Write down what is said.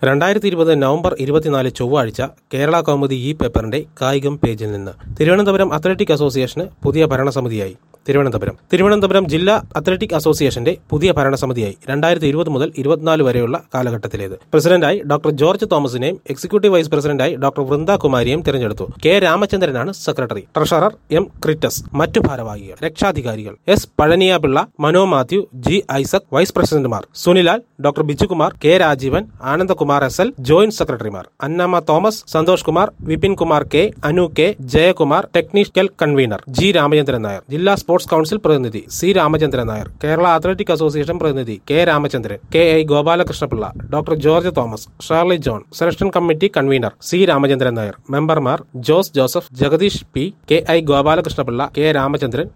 രണ്ടായിരത്തി ഇരുപത് നവംബർ ഇരുപത്തിനാല് ചൊവ്വാഴ്ച കേരള കൗമുദി ഈ പേപ്പറിന്റെ കായികം പേജിൽ നിന്ന് തിരുവനന്തപുരം അത്ലറ്റിക് അസോസിയേഷന് പുതിയ ഭരണസമിതിയായി തിരുവനന്തപുരം തിരുവനന്തപുരം ജില്ലാ അത്ലറ്റിക് അസോസിയേഷന്റെ പുതിയ ഭരണസമിതിയായി രണ്ടായിരത്തി ഇരുപത് മുതൽ ഇരുപത്തിനാല് വരെയുള്ള കാലഘട്ടത്തിലേത് പ്രസിഡന്റായി ഡോക്ടർ ജോർജ് തോമസിനെയും എക്സിക്യൂട്ടീവ് വൈസ് പ്രസിഡന്റായി ഡോക്ടർ വൃന്ദ കുമാരിയെയും തിരഞ്ഞെടുത്തു കെ രാമചന്ദ്രനാണ് സെക്രട്ടറി ട്രഷറർ എം ക്രിറ്റസ് മറ്റു ഭാരവാഹികൾ രക്ഷാധികാരികൾ എസ് പഴനിയാപിള്ള മനോ മാത്യു ജി ഐസക് വൈസ് പ്രസിഡന്റുമാർ Sunilal doctor Bijukumar K Rajeevan Anandakumar S L joint സെക്രട്ടറിമാർ Annamma Thomas Santhosh Kumar Vipin Kumar K Anu K Jayakumar technical convener G Ramachandran Nair ജില്ലാ സ്പോർട്സ് കൌൺസിൽ പ്രതിനിധി C Ramachandran Nair Kerala athletic association പ്രതിനിധി K Ramachandran K I Gopalakrishnapillai doctor George Thomas Shirley John selection committee convener C Ramachandran Nair മെമ്പർമാർ Jose Joseph Jagadish P K I Gopalakrishnapillai K Ramachandran